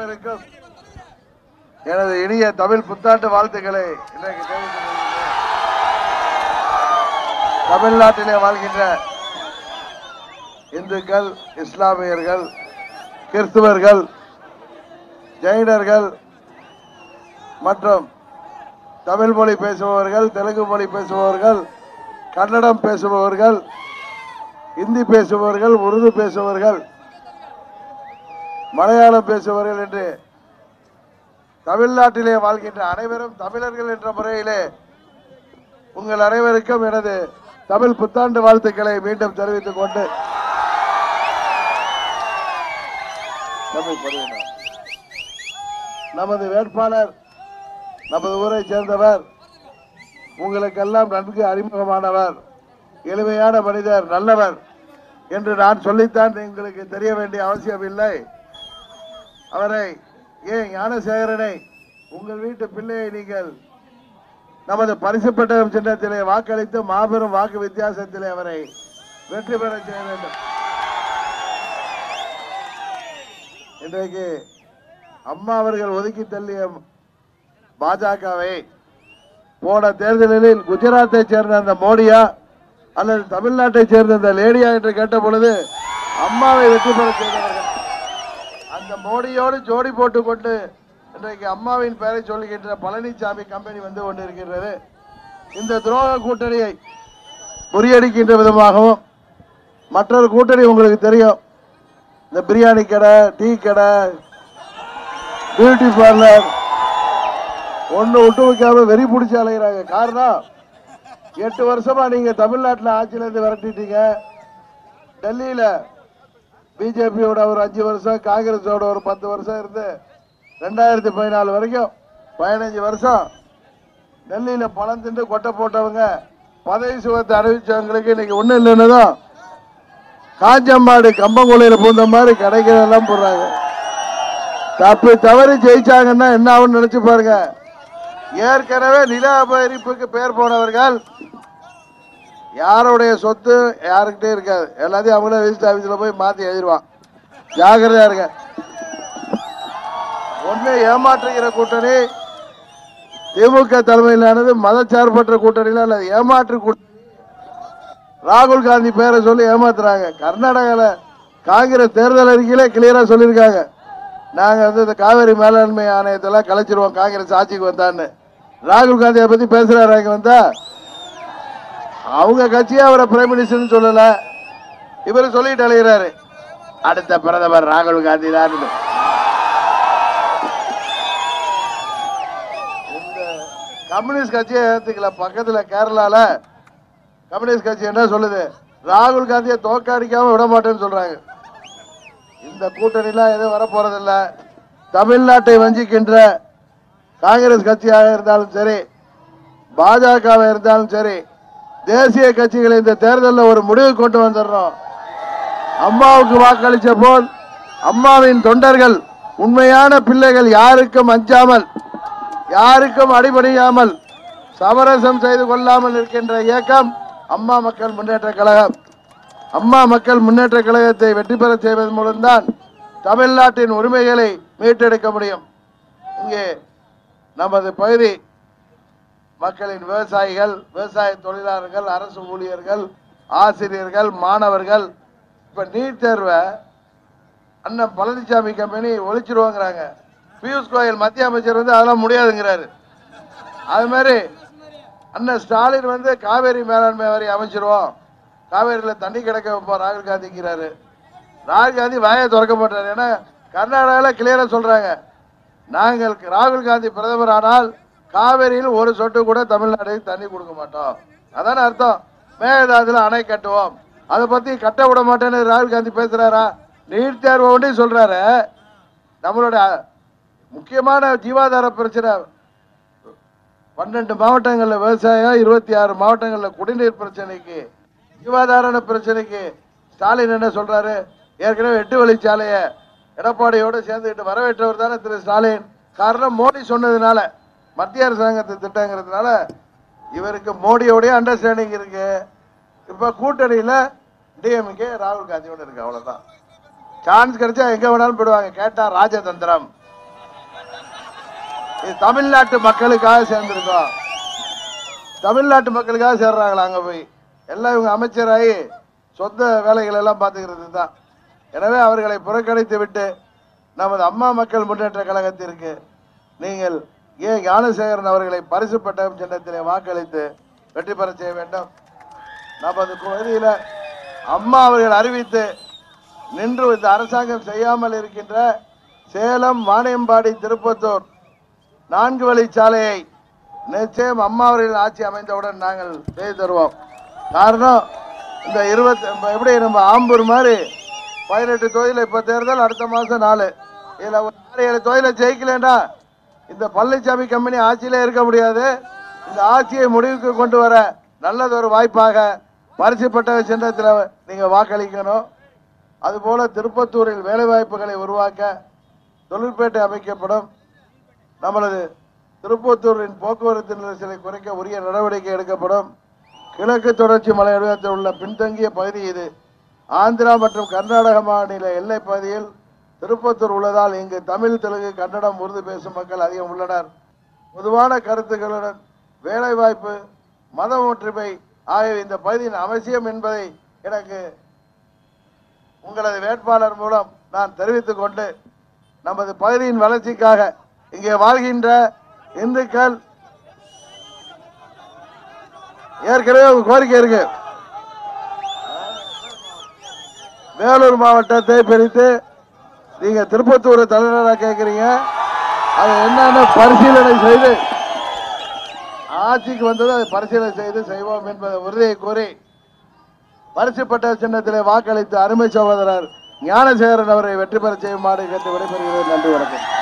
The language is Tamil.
அனைவருக்கும் எனது இனிய தமிழ் புத்தாண்டு வாழ்த்துக்களை இன்றைக்கு தெரிவித்துக் கொள்கிறேன். தமிழ்நாட்டிலே வாழ்கின்ற இந்துக்கள் இஸ்லாமியர்கள் கிறிஸ்துவர்கள் ஜெயினர்கள் மற்றும் தமிழ் மொழி பேசுபவர்கள் தெலுங்கு மொழி பேசுபவர்கள் கன்னடம் பேசுபவர்கள் இந்தி பேசுபவர்கள் உருது பேசுபவர்கள் மலையாளம் பேசுபவர்கள் என்று தமிழ்நாட்டிலே வாழ்கின்ற அனைவரும் தமிழர்கள் என்ற முறையிலே உங்கள் அனைவருக்கும் எனது தமிழ் புத்தாண்டு வாழ்த்துக்களை மீண்டும் தெரிவித்துக் கொண்டு தமிழ் பதிவினர். நமது வேட்பாளர் நமது ஊரை சேர்ந்தவர் உங்களுக்கெல்லாம் நன்கு அறிமுகமானவர் எளிமையான மனிதர் நல்லவர் என்று நான் சொல்லித்தான் உங்களுக்கு தெரிய வேண்டிய அவசியமில்லை அவரை ஏன் ஞானசேகரனை உங்கள் வீட்டு பிள்ளையை நீங்கள் நமது பரிசு பெட்டகம் சின்னத்திலே வாக்களித்து மாபெரும் வாக்கு வித்தியாசத்திலே அவரை வெற்றி பெற செய்ய வேண்டும் இன்றைக்கு அம்மா அவர்கள் ஒதுக்கி தள்ளிய பாஜகவை போன தேர்தலில் குஜராத்தை சேர்ந்த அந்த மோடியா அல்லது தமிழ்நாட்டை சேர்ந்த அந்த லேடியா என்று கேட்ட பொழுது அம்மாவை வெற்றி பெற செய்தவர்கள் அந்த மோடியோடு ஜோடி போட்டுக்கொண்டு இன்றைக்கு அம்மாவின் பெயரை சொல்லுகின்ற பழனிசாமி கம்பெனி வந்து கொண்டிருக்கின்றது இந்த துரோக கூட்டணியை முறியடிக்கின்ற விதமாகவும் மற்றொரு கூட்டணி உங்களுக்கு தெரியும் இந்த பிரியாணி கடை டீ கடை பியூட்டி பார்லர் ஒண்ணு விட்டு வைக்காம வெறி பிடிச்சி அலைகிறாங்க காரணம் எட்டு வருஷமா நீங்க தமிழ்நாட்டில் ஆட்சியில இருந்து விரட்டிட்டீங்க டெல்லியில பிஜேபியோட ஒரு அஞ்சு வருஷம் காங்கிரஸோட ஒரு பத்து வருஷம் இருந்து ரெண்டாயிரத்தி பதினாலு வரைக்கும் பதினஞ்சு வருஷம் டெல்லியில பணம் தின்று கொட்டை போட்டவங்க பதவி சுகத்தை அறிவிச்சவங்களுக்கு இன்னைக்கு ஒண்ணும் இல்லைன்னதும் காஞ்சம்பாடு கம்பங்குளையில பூந்த மாதிரி கிடைக்கிறதெல்லாம் போடுறாங்க தப்பு தவறி ஜெயிச்சாங்கன்னா என்ன ஆகும்னு நினைச்சு பாருங்க ஏற்கனவே நில அபகரிப்புக்கு பேர் போனவர்கள் யாருடைய சொத்து யாருக்கிட்டே இருக்காது எல்லாத்தையும் அவங்களே ரெஜிஸ்டர் ஆபீஸ்ல போய் மாத்தி எழுதிருவான் ஜாகிரதையா இருங்க ஒண்ணு ஏமாற்றுகிற கூட்டணி திமுக தலைமையிலானது மதச்சார்பற்ற கூட்டணியில அல்லது ஏமாற்று கூட்டணி ராகுல் காந்தி பேரை சொல்லி ஏமாத்துறாங்க கர்நாடகால காங்கிரஸ் தேர்தல் அறிக்கையிலே கிளியரா சொல்லியிருக்காங்க நாங்க வந்து இந்த காவேரி மேலாண்மை ஆணையத்தெல்லாம் கலைச்சிருவோம் காங்கிரஸ் ஆட்சிக்கு வந்தான்னு ராகுல் காந்தியை பத்தி பேசுறாரு அங்க வந்தா அவங்க கட்சியே அவரை பிரைம் மினிஸ்டர்னு சொல்லல இவர் சொல்லிட்டு அழைகிறாரு அடுத்த பிரதமர் ராகுல் காந்தி தான் இந்த கம்யூனிஸ்ட் கட்சியை ஏத்துக்கல பக்கத்துல கேரளால கம்யூனிஸ்ட் கட்சி என்ன சொல்லுது ராகுல் காந்தியை தோக்கடிக்காம விட மாட்டேன்னு சொல்றாங்க இந்த கூட்டணிலாம் எதுவும் வர போறதில்ல தமிழ்நாட்டை வஞ்சிக்கின்ற காங்கிரஸ் கட்சியாக இருந்தாலும் சரி பாஜகவா இருந்தாலும் சரி தேசிய கட்சிகளை இந்த தேர்தலில் ஒரு முடிவு கொண்டு வந்துடுறோம் அம்மாவுக்கு வாக்களிச்ச போல் அம்மாவின் தொண்டர்கள் உண்மையான பிள்ளைகள் யாருக்கும் அஞ்சாமல் யாருக்கும் அடிபணியாமல் சமரசம் செய்து கொள்ளாமல் இருக்கின்ற இயக்கம் அம்மா மக்கள் முன்னேற்ற கழகம் அம்மா மக்கள் முன்னேற்ற கழகத்தை வெற்றி பெற செய்வதன் மூலம்தான் தமிழ்நாட்டின் உரிமைகளை மீட்டெடுக்க முடியும் இங்கே நமது பகுதி மக்களின் விவசாயிகள் விவசாய தொழிலாளர்கள் அரசு ஊழியர்கள் ஆசிரியர்கள் மாணவர்கள் இப்ப நீட் தேர்வை அண்ணன் பழனிசாமி கம்பெனி ஒழிச்சிருவாங்கிறாங்க பியூஷ் கோயல் மத்திய அமைச்சர் வந்து அதெல்லாம் முடியாதுங்கிறாரு அது மாதிரி அண்ணன் ஸ்டாலின் வந்து காவேரி மேலாண்மை வாரியம் அமைச்சிருவோம் காவேரியில தண்ணி கிடக்க வைப்போம் ராகுல் காந்திங்கிறாரு ராகுல் காந்தி வாயை திறக்க மாட்டாரு ஏன்னா கர்நாடகாவில் கிளியரா சொல்றாங்க நாங்கள் ராகுல் காந்தி பிரதமர் ஆனால் காவேரியில் ஒரு சொட்டு கூட தமிழ்நாட்டுக்கு தண்ணி கொடுக்க மாட்டோம் அதான அர்த்தம் மேகதாதுல அணை கட்டுவோம் அதை பத்தி கட்ட விட மாட்டேன்னு ராகுல் காந்தி பேசுறாரா நீட் தேர்வை ஒண்டி சொல்றாரு நம்மளோட முக்கியமான ஜீவாதார பிரச்சனை பன்னெண்டு மாவட்டங்கள்ல விவசாயம் இருபத்தி ஆறு மாவட்டங்கள்ல குடிநீர் பிரச்சனைக்கு ஜீவாதார பிரச்சனைக்கு ஸ்டாலின் என்ன சொல்றாரு ஏற்கனவே எட்டு வழிச்சாலைய எடப்பாடியோட சேர்ந்துக்கிட்டு வரவேற்றவர் தானே திரு ஸ்டாலின் காரணம் மோடி சொன்னதுனால மத்திய அரசாங்கத்து திட்டங்கிறதுனால இவருக்கு மோடியோடைய அண்டர்ஸ்டாண்டிங் இருக்கு இப்ப கூட்டணியில டிஎம்கே ராகுல் காந்தியோட இருக்கு அவ்வளவுதான் சான்ஸ் கிடைச்சா எங்க வேணாலும் போயிடுவாங்க கேட்டா ராஜதந்திரம் இது தமிழ்நாட்டு மக்களுக்காக சேர்ந்திருக்கோம் தமிழ்நாட்டு மக்களுக்காக சேர்றாங்களா அங்க போய் எல்லாம் இவங்க அமைச்சராகி சொந்த வேலைகள் எல்லாம் பார்த்துக்கிறது தான் எனவே அவர்களை புறக்கணித்து விட்டு நமது அம்மா மக்கள் முன்னேற்ற கழகத்திற்கு நீங்கள் ஏ ஞானசேகரன் அவர்களை பரிசு பட்டம் சின்னத்திலே வாக்களித்து வெற்றி பெற செய்ய வேண்டும் நமது பகுதியில் அம்மா அவர்கள் அறிவித்து நின்று இந்த அரசாங்கம் செய்யாமல் இருக்கின்ற சேலம் வாணியம்பாடி திருப்பத்தூர் நான்கு வழி சாலையை நிச்சயம் அம்மா அவர்களின் ஆட்சி அமைந்தவுடன் நாங்கள் செய்து தருவோம் காரணம் இந்த இருபத்தி இப்ப எப்படி நம்ம ஆம்பூர் மாதிரி பதினெட்டு தொகுதியில் இப்போ தேர்தல் அடுத்த மாதம் நாலு இதில் ஒரு ஆறு ஏழு தொகுதியில் ஜெயிக்கலண்டா இந்த பழனிசாமி கம்பெனி ஆட்சியிலே இருக்க முடியாது இந்த ஆட்சியை முடிவுக்கு கொண்டு வர நல்லதொரு வாய்ப்பாக பரிசுப்பட்ட சின்னத்தில் நீங்கள் வாக்களிக்கணும் அதுபோல திருப்பத்தூரில் வேலைவாய்ப்புகளை உருவாக்க தொழிற்பேட்டை அமைக்கப்படும் நமது திருப்பத்தூரின் போக்குவரத்து நெரிசலை குறைக்க உரிய நடவடிக்கை எடுக்கப்படும் கிழக்கு தொடர்ச்சி மலையத்தில் உள்ள பின்தங்கிய பகுதி இது ஆந்திரா மற்றும் கர்நாடக மாநில எல்லைப் பகுதியில் திருப்பத்தூர் உள்ளதால் இங்கு தமிழ் தெலுங்கு கன்னடம் உருது பேசும் மக்கள் அதிகம் உள்ளனர் பொதுவான கருத்துக்களுடன் வேலைவாய்ப்பு மத ஒற்றுமை ஆகிய இந்த பகுதியின் அவசியம் என்பதை எனக்கு உங்களது வேட்பாளர் மூலம் நான் தெரிவித்துக் கொண்டு நமது பகுதியின் வளர்ச்சிக்காக இங்கே வாழ்கின்ற இந்துக்கள் ஏற்கனவே உங்க கோரிக்கை இருக்கு வேலூர் மாவட்டத்தை பிரித்து நீங்க திருப்பத்தூர் தலைநகராக கேட்குறீங்க அது என்னன்னு பரிசீலனை செய்து ஆட்சிக்கு வந்தது அதை பரிசீலனை செய்து செய்வோம் என்பதை உறுதியை கூறி பரிசுப்பட்ட சின்னத்திலே வாக்களித்து அருமை சகோதரர் ஞானசேகரன் அவரை வெற்றி பெற செய்யுமாறு கேட்டு விடைபெறுகிறேன் நன்றி வணக்கம்